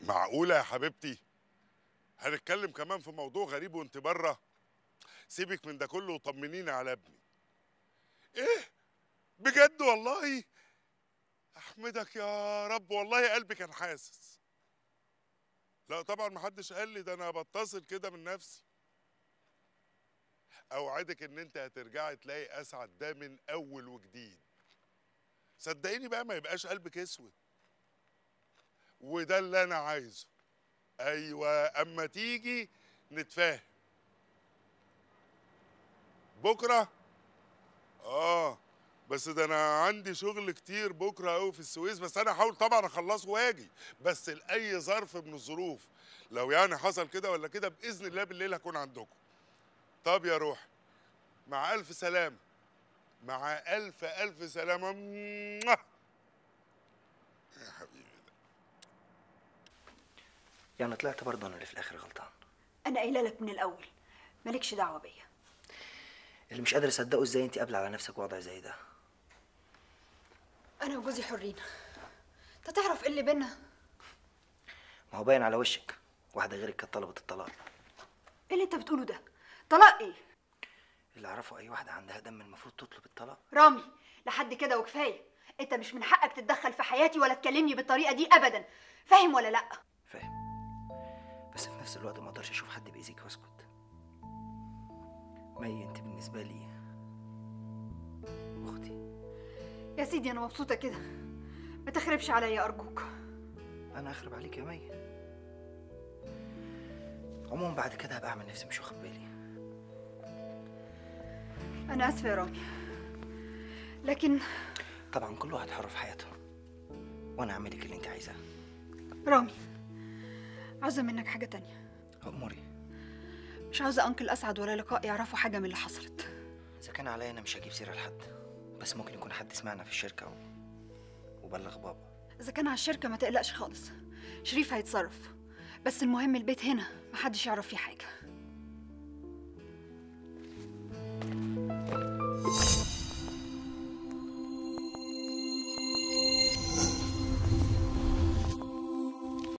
معقولة يا حبيبتي هنتكلم كمان في موضوع غريب وانت بره سيبك من ده كله وطمنيني على ابني ايه بجد والله احمدك يا رب والله قلبي كان حاسس لا طبعا محدش قال لي ده انا بتصل كده من نفسي اوعدك ان انت هترجعي تلاقي اسعد ده من اول وجديد صدقيني بقى ما يبقاش قلبك اسود وده اللي انا عايزه ايوه اما تيجي نتفاهم بكره اه بس ده انا عندي شغل كتير بكره قوي في السويس بس انا هحاول طبعا اخلصه واجي بس لاي ظرف من الظروف لو يعني حصل كده ولا كده باذن الله بالليل هكون عندكم طب يا روح مع الف سلامه مع الف الف سلامه موah. يا حبيبي يعني طلعت برضه انا اللي في الاخر غلطان انا قايله لك من الاول مالكش دعوه بيا اللي مش قادر اصدقه ازاي انت قابله على نفسك وضع زي ده انا وجوزي حرين انت تعرف ايه اللي بينا ما هو باين على وشك واحده غيرك كانت طلبت الطلاق ايه اللي انت بتقوله ده طلاق ايه اللي اعرفه اي واحده عندها دم المفروض تطلب الطلاق رامي لحد كده وكفايه انت مش من حقك تتدخل في حياتي ولا تكلمني بالطريقه دي ابدا فاهم ولا لا فاهم بس في نفس الوقت ما اقدرش اشوف حد بيأذيك واسكت مي انت بالنسبه لي اختي يا سيدي انا مبسوطه كده ما تخربش عليا ارجوك انا اخرب عليك يا مي عموما بعد كده هبقى اعمل نفسي مش واخد بالي انا اسفه يا رامي لكن طبعا كل واحد حر في حياته وانا اعمل لك اللي انت عايزاه رامي عاوزه منك حاجه تانية اموري مش عاوزه انكل اسعد ولا لقاء يعرفوا حاجه من اللي حصلت اذا كان عليا انا مش هجيب سيره لحد بس ممكن يكون حد سمعنا في الشركه و... وبلغ بابا اذا كان على الشركه ما تقلقش خالص شريف هيتصرف بس المهم البيت هنا محدش يعرف فيه حاجه